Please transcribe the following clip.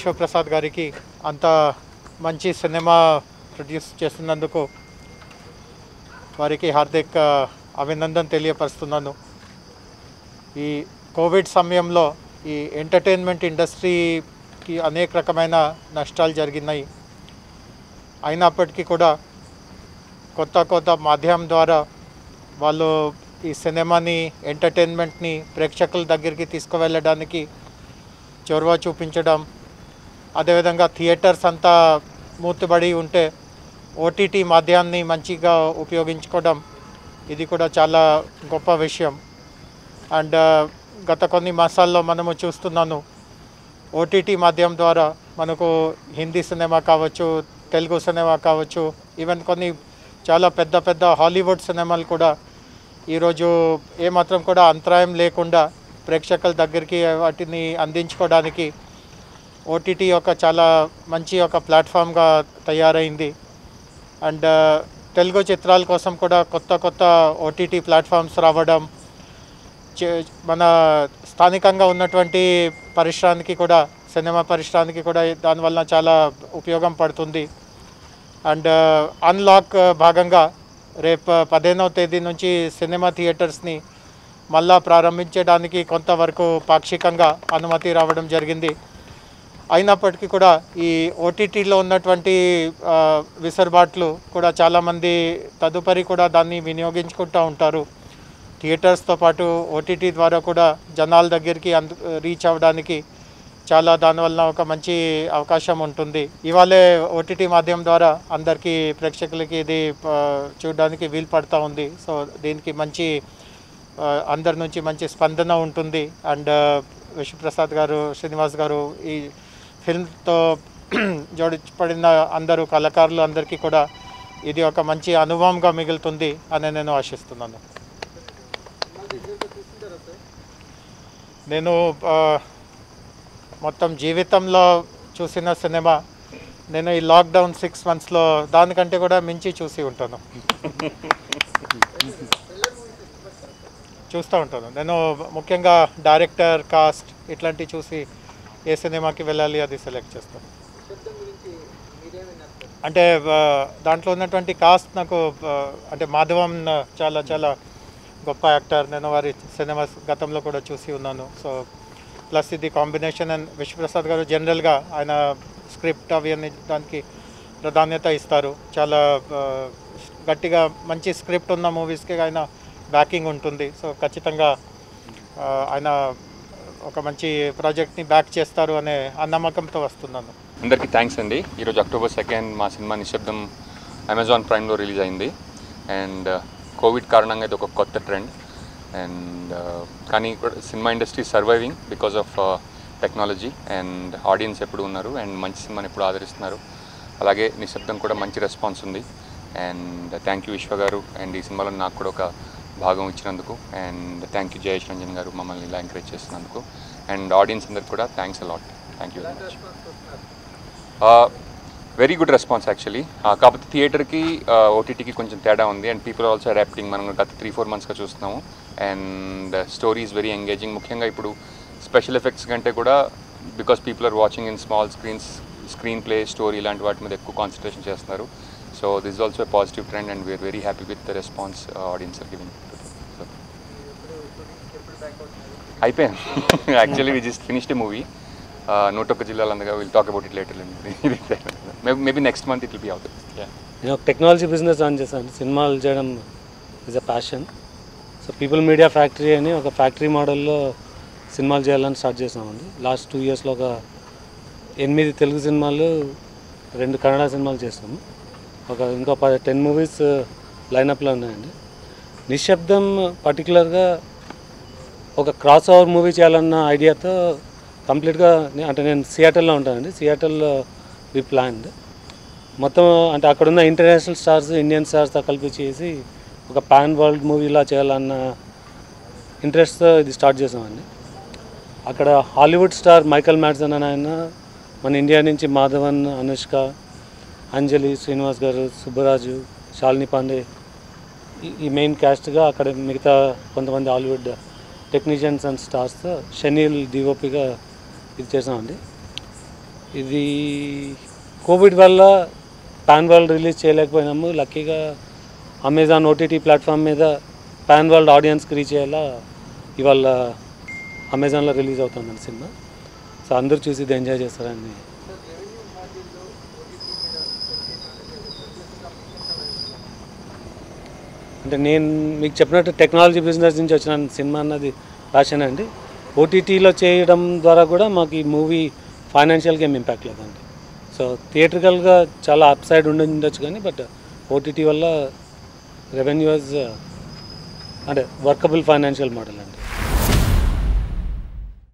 విశ్వప్రసాద్ గారికి అంత మంచి సినిమా ప్రొడ్యూస్ చేస్తున్నందుకు వారికి హార్దిక్ ఆ, అభినందన తెలియపరుస్తున్నాను ఈ కోవిడ్ సమయంలో ఈ ఎంటర్టైన్మెంట్ ఇండస్ట్రీకి అనేక రకమైన నష్టాలు జరిగినాయి అయినప్పటికీ కూడా కొత్త కొత్త మాధ్యమం ద్వారా వాళ్ళు ఈ సినిమాని ఎంటర్టైన్మెంట్ని ప్రేక్షకుల దగ్గరికి తీసుకువెళ్ళడానికి చొరవ చూపించడం అదేవిధంగా థియేటర్స్ అంతా మూతబడి ఉంటే ఓటీటీ మాధ్యాన్ని మంచిగా ఉపయోగించుకోవడం ఇది కూడా చాలా గొప్ప విషయం అండ్ గత కొన్ని మాసాల్లో మనము చూస్తున్నాను ఓటీటీ మాధ్యమం ద్వారా మనకు హిందీ సినిమా కావచ్చు తెలుగు సినిమా కావచ్చు ఈవెన్ కొన్ని చాలా పెద్ద పెద్ద హాలీవుడ్ సినిమాలు కూడా ఈరోజు ఏమాత్రం కూడా అంతరాయం లేకుండా ప్రేక్షకుల దగ్గరికి వాటిని అందించుకోవడానికి ఓటీటీ ఒక చాలా మంచి ఒక ప్లాట్ఫామ్గా తయారైంది అండ్ తెలుగు చిత్రాల కోసం కూడా కొత్త కొత్త ఓటీటీ ప్లాట్ఫామ్స్ రావడం చే- మన స్థానికంగా ఉన్నటువంటి పరిశ్రమకి కూడా సినిమా పరిశ్రమకి కూడా దానివల్ల చాలా ఉపయోగం పడుతుంది అండ్ అన్లాక్ భాగంగా రేపు పదిహేనవ తేదీ నుంచి సినిమా థియేటర్స్ని మళ్ళా ప్రారంభించడానికి కొంతవరకు పాక్షికంగా అనుమతి రావడం జరిగింది అయినప్పటికీ కూడా ఈ ఓటీటీలో ఉన్నటువంటి ఆ, విసర్బాట్లు కూడా చాలామంది తదుపరి కూడా దాన్ని వినియోగించుకుంటూ ఉంటారు థియేటర్స్తో పాటు ఓటీటీ ద్వారా కూడా జనాల దగ్గరికి అందు రీచ్ అవ్వడానికి చాలా దానివల్ల ఒక మంచి అవకాశం ఉంటుంది ఇవాళే ఓటీటీ మాధ్యమం ద్వారా అందరికీ ప్రేక్షకులకి ఇది ఆ, చూడడానికి వీలు పడుతూ ఉంది సో దీనికి మంచి ఆ, అందరి నుంచి మంచి స్పందన ఉంటుంది అండ్ విశ్వప్రసాద్ గారు శ్రీనివాస్ గారు ఈ ఫిల్మ్తో జోడించబడిన అందరూ కళాకారులు అందరికీ కూడా ఇది ఒక మంచి అనుభవంగా మిగులుతుంది అని నేను ఆశిస్తున్నాను నేను ఆ, మొత్తం జీవితంలో చూసిన సినిమా నేను ఈ లాక్డౌన్ సిక్స్ మంత్స్లో దానికంటే కూడా మించి చూసి ఉంటాను చూస్తూ ఉంటాను నేను ముఖ్యంగా డైరెక్టర్ కాస్ట్ ఇట్లాంటివి చూసి ఏ సినిమాకి వెళ్ళాలి అది సెలెక్ట్ చేస్తాను అంటే ఆ, దాంట్లో ఉన్నటువంటి కాస్ట్ నాకు ఆ, అంటే మాధవం చాలా చాలా గొప్ప యాక్టర్ నేను వారి సినిమా గతంలో కూడా చూసి ఉన్నాను సో ప్లస్ ఇది కాంబినేషన్ అండ్ విశ్వప్రసాద్ గారు జనరల్గా ఆయన స్క్రిప్ట్ అవి అన్ని దానికి ప్రాధాన్యత ఇస్తారు చాలా ఆ, గట్టిగా మంచి స్క్రిప్ట్ ఉన్న మూవీస్కి ఆయన బ్యాకింగ్ ఉంటుంది సో ఖచ్చితంగా ఆ, ఆయన ఒక మంచి ప్రాజెక్ట్ని బ్యాక్ చేస్తారు అనే ఆ నమ్మకంతో వస్తున్నాను అందరికీ థ్యాంక్స్ అండి ఈరోజు అక్టోబర్ సెకండ్ మా సినిమా నిశ్శబ్దం అమెజాన్ ప్రైమ్లో రిలీజ్ అయింది అండ్ కోవిడ్ కారణంగా ఇది ఒక కొత్త ట్రెండ్ అండ్ కానీ కూడా cinema industry surviving because of technology and audience ఎప్పుడు ఉన్నారు అండ్ మంచి సినిమాని ఎప్పుడు ఆదరిస్తున్నారు అలాగే నిశ్శబ్దం కూడా మంచి రెస్పాన్స్ ఉంది అండ్ థ్యాంక్ యూ విశ్వ గారు అండ్ ఈ సినిమాలో నాకు కూడా ఒక భాగం ఇచ్చినందుకు and thank you Jayesh Ranjan గారు మమ్మల్ని ఇలా ఎంకరేజ్ చేస్తున్నందుకు అండ్ ఆడియన్స్ అందరికి కూడా thanks a lot thank you very much very good response actually కాకపోతే థియేటర్కి ఓటీటీకి కొంచెం తేడా ఉంది అండ్ పీపుల్ ఆల్సో అడాప్టింగ్ మనం గత త్రీ ఫోర్ మంత్స్గా చూస్తున్నాము and story is very engaging ముఖ్యంగా ఇప్పుడు స్పెషల్ ఎఫెక్ట్స్ కంటే కూడా because people are watching in small screens screenplay story ఇలాంటి వాటి మీద ఎక్కువ కాన్సన్ట్రేషన్ చేస్తున్నారు so this also positive trend and we're very happy with the response audience are giving so అయిపోయాను actually we just finished movie నూట ఒక్క జిల్లాలు అందగా will talk about it later maybe next month it will be out నేను ఒక technology business run చేశాను సినిమాలు చేయడం is a passion so people media factory అని ఒక ఫ్యాక్టరీ మోడల్లో సినిమాలు చేయాలని స్టార్ట్ చేసామండి లాస్ట్ టూ ఇయర్స్లో ఒక ఎనిమిది తెలుగు సినిమాలు రెండు కన్నడ సినిమాలు చేసాము ఒక ఇంకో పది టెన్ మూవీస్ లైనప్లో ఉన్నాయండి నిశ్శబ్దం పర్టికులర్గా ఒక క్రాస్ ఓవర్ మూవీ చేయాలన్న ఐడియాతో కంప్లీట్గా నే- అంటే నేను సియాటల్లో ఉంటానండి సియాటల్లో వి ప్లాన్డ్ మొత్తం అంటే అక్కడ ఉన్న ఇంటర్నేషనల్ స్టార్స్ ఇండియన్ స్టార్స్తో కలిపి చేసి ఒక పాన్ వరల్డ్ మూవీలా చేయాలన్న ఇంట్రెస్ట్తో ఇది స్టార్ట్ చేసామండి అక్కడ హాలీవుడ్ స్టార్ మైకల్ మ్యాడ్సన్ అని ఆయన మన ఇండియా నుంచి మాధవన్ అనుష్క అంజలి శ్రీనివాస్ గారు సుబ్బరాజు శాలిని పాండే ఈ- ఈ మెయిన్ క్యాస్ట్గా అక్కడ మిగతా కొంతమంది హాలీవుడ్ టెక్నీషియన్స్ అండ్ స్టార్స్తో షనీల్ డిఓపిగా ఇది చేసామండి ఇది కోవిడ్ వల్ల పాన్ వరల్డ్ రిలీజ్ చేయలేకపోయినాము లక్కీగా అమెజాన్ ఓటీటీ ప్లాట్ఫామ్ మీద పాన్ వరల్డ్ ఆడియన్స్కి రీచ్ అయ్యేలా ఇవాళ అమెజాన్లో రిలీజ్ అవుతుందండి సినిమా సో అందరూ చూసి ఇది ఎంజాయ్ చేస్తారని అంటే నేను మీకు చెప్పినట్టు టెక్నాలజీ బిజినెస్ నుంచి వచ్చిన సినిమా అన్నది రాశానండి అండి ఓటీటీలో చేయడం ద్వారా కూడా మాకు ఈ మూవీ ఫైనాన్షియల్గా ఏం ఇంపాక్ట్ లేదండి సో థియేట్రికల్గా చాలా అప్ సైడ్ ఉండి ఉండొచ్చు కానీ బట్ ఓటీటీ వల్ల రెవెన్యూస్ అంటే వర్కబుల్ ఫైనాన్షియల్ మోడల్ అండి